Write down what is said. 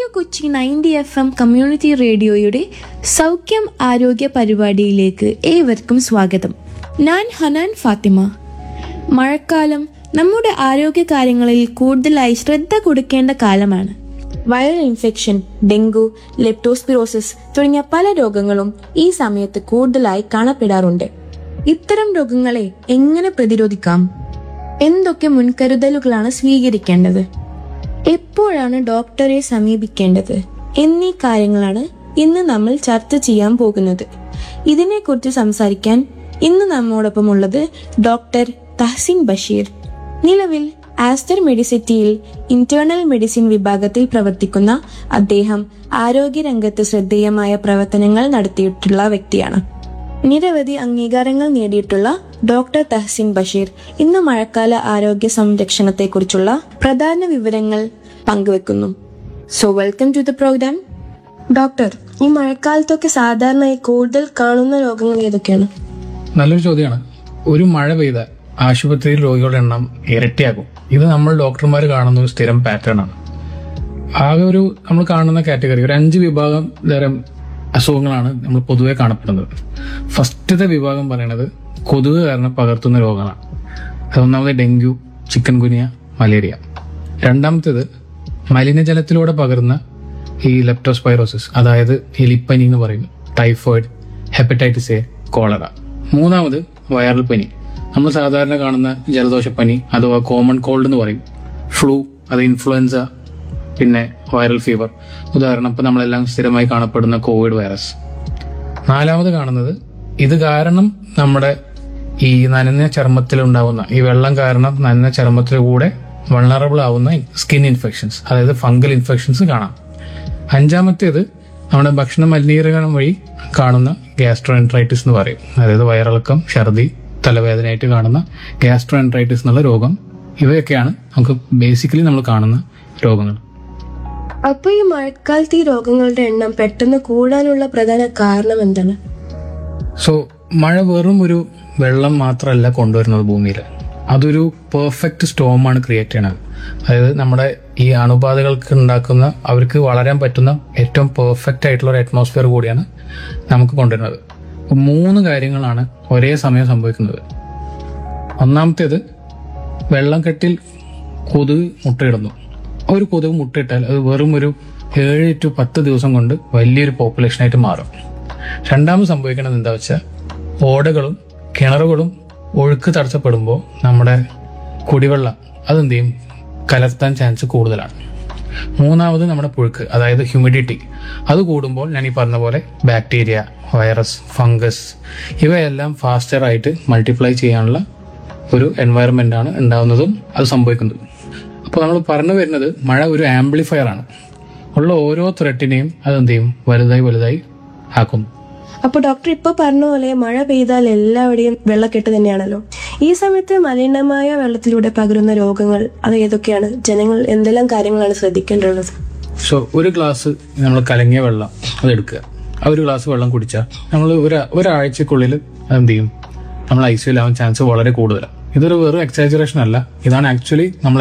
Kochi ninety F M community റേഡിയോയുടെ സൗഖ്യം ആരോഗ്യ പരിപാടിയിലേക്ക് ഏവർക്കും സ്വാഗതം ഞാൻ ഹനാൻ ഫാത്തിമ മഴക്കാലം നമ്മുടെ ആരോഗ്യ കാര്യങ്ങളിൽ കൂടുതലായി ശ്രദ്ധ കൊടുക്കേണ്ട കാലമാണ് വൈറൽ ഇൻഫെക്ഷൻ ഡെങ്കു ലെപ്റ്റോസ്പിറോസിസ് തുടങ്ങിയ പല രോഗങ്ങളും ഈ സമയത്ത് കൂടുതലായി കാണപ്പെടാറുണ്ട് ഇത്തരം രോഗങ്ങളെ എങ്ങനെ പ്രതിരോധിക്കാം എന്തൊക്കെ മുൻകരുതലുകളാണ് സ്വീകരിക്കേണ്ടത് എപ്പോഴാണ് ഡോക്ടറെ സമീപിക്കേണ്ടത് എന്നീ കാര്യങ്ങളാണ് ഇന്ന് നമ്മൾ ചർച്ച ചെയ്യാൻ പോകുന്നത് ഇതിനെക്കുറിച്ച് സംസാരിക്കാൻ ഇന്ന് നമ്മോടൊപ്പം ഉള്ളത് ഡോക്ടർ തഹസിൻ ബഷീർ നിലവിൽ ആസ്റ്റർ മെഡിസിറ്റിയിൽ ഇന്റേണൽ മെഡിസിൻ വിഭാഗത്തിൽ പ്രവർത്തിക്കുന്ന അദ്ദേഹം ആരോഗ്യരംഗത്ത് ശ്രദ്ധേയമായ പ്രവർത്തനങ്ങൾ നടത്തിയിട്ടുള്ള വ്യക്തിയാണ് നിരവധി അംഗീകാരങ്ങൾ നേടിയിട്ടുള്ള ഡോക്ടർ തഹസിൻ ബഷീർ ഇന്ന് മഴക്കാല ആരോഗ്യ സംരക്ഷണത്തെക്കുറിച്ചുള്ള പ്രധാന വിവരങ്ങൾ പങ്കുവെക്കുന്നു so welcome to the program doctor ഈ മഴക്കാലത്തൊക്കെ സാധാരണയായി കൂടുതൽ കാണുന്ന രോഗങ്ങൾ ഏതൊക്കെയാണ് നല്ലൊരു ചോദ്യമാണ് ഒരു മഴ പെയ്ത ആശുപത്രിയിൽ രോഗികളുടെ എണ്ണം ഇരട്ടിയാകും ഇത് നമ്മൾ ഡോക്ടർമാർ കാണുന്ന ഒരു സ്ഥിരം പാറ്റേൺ ആണ് ആകെ ഒരു നമ്മൾ കാണുന്ന കാറ്റഗറി ഒരു അഞ്ച് വിഭാഗം തരം അസുഖങ്ങളാണ് നമ്മൾ പൊതുവെ കാണപ്പെടുന്നത് ഫസ്റ്റത്തെ വിഭാഗം പറയുന്നത് കൊതുക് കാരണം പകർത്തുന്ന രോഗങ്ങളാണ് അതൊന്നാമത് ഡെങ്കു ചിക്കൻ ഗുനിയ മലേറിയ രണ്ടാമത്തേത് മലിനജലത്തിലൂടെ പകരുന്ന ഈ ലെപ്റ്റോസ്പൈറോസിസ് അതായത് എലിപ്പനി എന്ന് പറയും ടൈഫോയിഡ് ഹെപ്പറ്റൈറ്റിസ് എ കോളറ മൂന്നാമത് വൈറൽ പനി നമ്മൾ സാധാരണ കാണുന്ന ജലദോഷപ്പനി അഥവാ കോമൺ കോൾഡ് എന്ന് പറയും ഫ്ലൂ അത് ഇൻഫ്ലുവൻസ പിന്നെ വൈറൽ ഫീവർ ഉദാഹരണം ഇപ്പം നമ്മളെല്ലാം സ്ഥിരമായി കാണപ്പെടുന്ന കോവിഡ് വൈറസ് നാലാമത് കാണുന്നത് ഇത് കാരണം നമ്മുടെ ഈ നനഞ്ഞ ചർമ്മത്തിൽ ഉണ്ടാവുന്ന ഈ വെള്ളം കാരണം നനഞ്ഞ ചർമ്മത്തിൽ കൂടെ വൾണറബിൾ ആവുന്ന സ്കിൻ ഇൻഫെക്ഷൻസ് അതായത് ഫംഗൽ ഇൻഫെക്ഷൻസ് കാണാം അഞ്ചാമത്തേത് നമ്മുടെ ഭക്ഷണ മലിനീകരണം വഴി കാണുന്ന ഗ്യാസ്ട്രോഎൻട്രൈറ്റിസ് എന്ന് പറയും അതായത് വയറിളക്കം ഛർദി തലവേദനയായിട്ട് കാണുന്ന ഗ്യാസ്ട്രോഎൻട്രൈറ്റിസ് എന്നുള്ള രോഗം ഇവയൊക്കെയാണ് നമുക്ക് ബേസിക്കലി നമ്മൾ കാണുന്ന രോഗങ്ങൾ അപ്പൊ ഈ മഴക്കാലത്ത് ഈ രോഗങ്ങളുടെ എണ്ണം പെട്ടെന്ന് കൂടാനുള്ള പ്രധാന കാരണം എന്താണ് സോ മഴ വെറും ഒരു വെള്ളം മാത്രമല്ല കൊണ്ടുവരുന്നത് ഭൂമിയിൽ അതൊരു പെർഫെക്റ്റ് സ്റ്റോമാണ് ക്രിയേറ്റ് ചെയ്യണത് അതായത് നമ്മുടെ ഈ അണുബാധകൾക്ക് ഉണ്ടാക്കുന്ന അവർക്ക് വളരാൻ പറ്റുന്ന ഏറ്റവും പെർഫെക്റ്റ് ആയിട്ടുള്ള ഒരു അറ്റ്മോസ്ഫിയർ കൂടിയാണ് നമുക്ക് കൊണ്ടുവരുന്നത് അപ്പോൾ മൂന്ന് കാര്യങ്ങളാണ് ഒരേ സമയം സംഭവിക്കുന്നത് ഒന്നാമത്തേത് വെള്ളം കെട്ടിൽ കൊതുക് മുട്ടയിടുന്നു ഒരു കൊതുക് മുട്ടയിട്ടാൽ അത് വെറും ഒരു ഏഴ് ടു പത്ത് ദിവസം കൊണ്ട് വലിയൊരു പോപ്പുലേഷനായിട്ട് മാറും രണ്ടാമത് സംഭവിക്കുന്നത് എന്താ വെച്ചാൽ ഓടകളും കിണറുകളും ഒഴുക്ക് തടസ്സപ്പെടുമ്പോൾ നമ്മുടെ കുടിവെള്ളം അതെന്ത് ചെയ്യും കലർത്താൻ ചാൻസ് കൂടുതലാണ് മൂന്നാമത് നമ്മുടെ പുഴുക്ക് അതായത് ഹ്യൂമിഡിറ്റി അത് കൂടുമ്പോൾ ഞാൻ ഈ പറഞ്ഞ പോലെ ബാക്ടീരിയ വൈറസ് ഫംഗസ് ഇവയെല്ലാം ഫാസ്റ്ററായിട്ട് മൾട്ടിപ്ലൈ ചെയ്യാനുള്ള ഒരു എൻവയറമെന്റ് ആണ് ഉണ്ടാവുന്നതും അത് സംഭവിക്കുന്നതും അപ്പോൾ നമ്മൾ പറഞ്ഞു വരുന്നത് മഴ ഒരു ആംപ്ലിഫയർ ആണ് ഉള്ള ഓരോ ത്രെട്ടിനെയും അതെന്ത് ചെയ്യും വലുതായി വലുതായി ആക്കുന്നു അപ്പൊ ഡോക്ടർ ഇപ്പൊ പറഞ്ഞ പോലെ മഴ പെയ്താൽ എല്ലാവിടെയും വെള്ളക്കെട്ട് തന്നെയാണല്ലോ ഈ സമയത്ത് മലിനമായ വെള്ളത്തിലൂടെ പകരുന്ന രോഗങ്ങൾ അത് ഏതൊക്കെയാണ് ജനങ്ങൾ എന്തെല്ലാം കാര്യങ്ങളാണ് ശ്രദ്ധിക്കേണ്ടത് സോ ഒരു ഗ്ലാസ് നമ്മൾ കലങ്ങിയ വെള്ളം അത് എടുക്കുക ആ ഒരു ഗ്ലാസ് വെള്ളം കുടിച്ചാൽ നമ്മൾ ഒരു ഒരാഴ്ചക്കുള്ളിൽ എന്ത് ചെയ്യും നമ്മൾ ഐ സിയിലാവാൻ ചാൻസ് വളരെ കൂടുതലാണ് ഇതൊരു വെറും എക്സാജറേഷൻ അല്ല ഇതാണ് ആക്ച്വലി നമ്മൾ